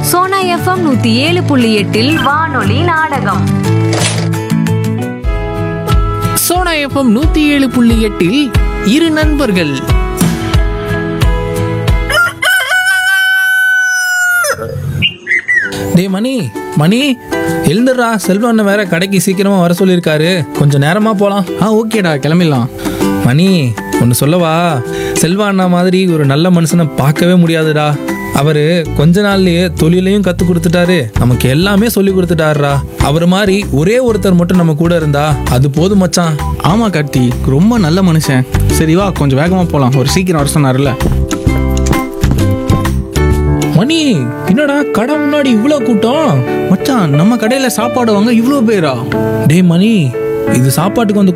Sona FM நூத்தி ஏழு புள்ளி எட்டில் வானொலி நாடகம் சோனா எஃப்எம் நூத்தி ஏழு புள்ளி எட்டில் இரு நண்பர்கள் டேய் மணி மணி எழுந்துடுறா செல்வம் அண்ணன் வேற கடைக்கு சீக்கிரமா வர சொல்லியிருக்காரு கொஞ்சம் நேரமா போலாம் ஆ ஓகேடா கிளம்பிடலாம் மணி ஒன்று சொல்லவா செல்வா அண்ணா மாதிரி ஒரு நல்ல மனுஷனை பார்க்கவே முடியாதுடா அவரு கொஞ்ச நாள்லயே தொழிலையும் கத்து கொடுத்துட்டாரு நமக்கு எல்லாமே சொல்லி கொடுத்துட்டாருடா அவர் மாதிரி ஒரே ஒருத்தர் மட்டும் நம்ம கூட இருந்தா அது போதும் மச்சான் ஆமா கார்த்தி ரொம்ப நல்ல மனுஷன் சரி வா கொஞ்சம் வேகமா போலாம் ஒரு சீக்கிரம் வர சொன்னார்ல மணி என்னடா கடை முன்னாடி இவ்வளோ கூட்டம் மச்சான் நம்ம கடையில சாப்பாடு வாங்க இவ்வளோ பேரா டேய் மணி இது சாப்பாட்டுக்கு வந்து